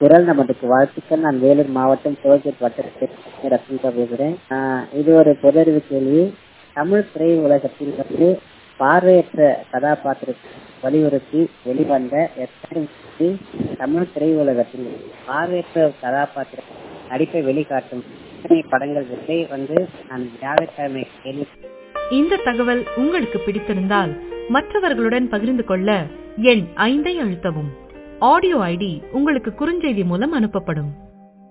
குரல் நமதுக்கு வாழ்த்துக்கள் நான் வேலூர் மாவட்டம் சோஜத் வட்டத்தில் ரத்னிகா பேசுறேன் ஆஹ் இது ஒரு பொது அறிவு கேள்வி தமிழ் திரை உலகத்தில் வந்து பார்வையற்ற கதாபாத்திரத்தை வலியுறுத்தி வெளிவந்த எத்தனை தமிழ் திரை உலகத்தில் பார்வையற்ற கதாபாத்திர நடிப்பை வெளிக்காட்டும் எத்தனை படங்கள் வித்தை வந்து நான் வியாழக்கிழமை கேள்வி இந்த தகவல் உங்களுக்கு பிடித்திருந்தால் மற்றவர்களுடன் பகிர்ந்து கொள்ள எண் ஐந்தை அழுத்தவும் ஆடியோ ஐடி உங்களுக்கு குறுஞ்செய்தி மூலம் அனுப்பப்படும்